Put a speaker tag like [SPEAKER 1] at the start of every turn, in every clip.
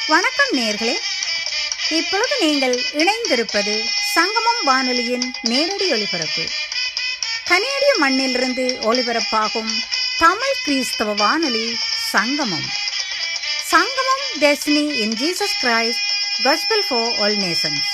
[SPEAKER 1] வணக்கம் நேர்களே இப்பொழுது நீங்கள் இணைந்திருப்பது சங்கமம் வானொலியின் நேரடி ஒலிபரப்பு கனேடிய மண்ணிலிருந்து ஒலிபரப்பாகும் தமிழ் கிறிஸ்தவ வானொலி Sangamam Sangamam destiny in Jesus Christ gospel for all nations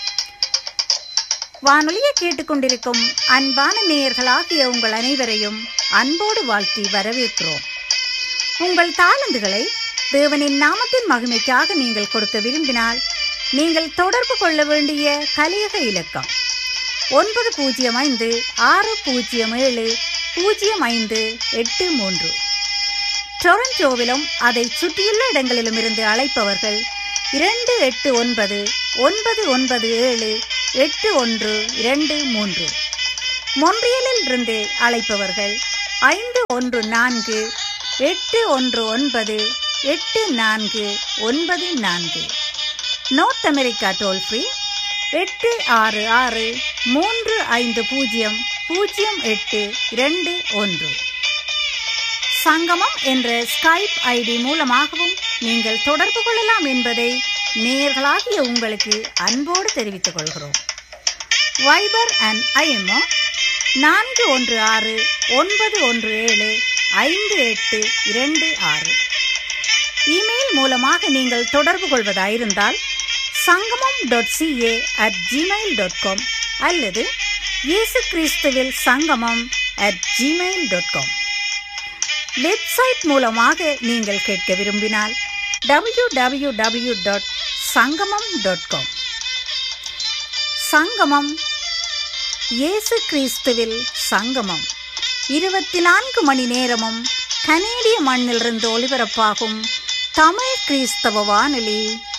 [SPEAKER 1] வானொலியை கேட்டுக்கொண்டிருக்கும் அன்பான நேயர்களாகிய உங்கள் அனைவரையும் அன்போடு வாழ்த்தி வரவேற்கிறோம் உங்கள் தாளந்துகளை தேவனின் நாமத்தின் மகிமைக்காக நீங்கள் கொடுக்க விரும்பினால் நீங்கள் தொடர்பு கொள்ள வேண்டிய கலியக இலக்கம் ஒன்பது பூஜ்ஜியம் ஐந்து ஆறு பூஜ்ஜியம் ஏழு பூஜ்ஜியம் ஐந்து எட்டு மூன்று டொரண்டோவிலும் அதை சுற்றியுள்ள இடங்களிலும் இருந்து அழைப்பவர்கள் இரண்டு எட்டு ஒன்பது ஒன்பது ஒன்பது ஏழு எட்டு ஒன்று இரண்டு மூன்று மொன்றியலில் இருந்து அழைப்பவர்கள் ஐந்து ஒன்று நான்கு எட்டு ஒன்று ஒன்பது எட்டு நான்கு ஒன்பது நான்கு நார்த் அமெரிக்கா டோல் ஃப்ரீ எட்டு ஆறு ஆறு மூன்று ஐந்து பூஜ்ஜியம் பூஜ்ஜியம் எட்டு இரண்டு ஒன்று சங்கமம் என்ற ஸ்கைப் ஐடி மூலமாகவும் நீங்கள் தொடர்பு கொள்ளலாம் என்பதை நேர்களாகிய உங்களுக்கு அன்போடு தெரிவித்துக் கொள்கிறோம் வைபர் அண்ட் ஐஎம்ஓ நான்கு ஒன்று ஆறு ஒன்பது ஒன்று ஏழு ஐந்து எட்டு இரண்டு ஆறு இமெயில் மூலமாக நீங்கள் தொடர்பு கொள்வதாயிருந்தால் Sangamam dot CA at Gmail dot com அல்லது இயேசு கிறிஸ்துவில் Sangamam at Gmail dot com website மூலமாக நீங்கள் கேட்க விரும்பினால் W W W dot Sangamam dot com Sangamam இயேசு கிறிஸ்துவில் சங்கமம் இருபத்தி நான்கு மணி நேரமும் கனேடிய மண்ணிலிருந்து ஒளிபரப்பாகும் தமிழ் கிறிஸ்தவ வானொலி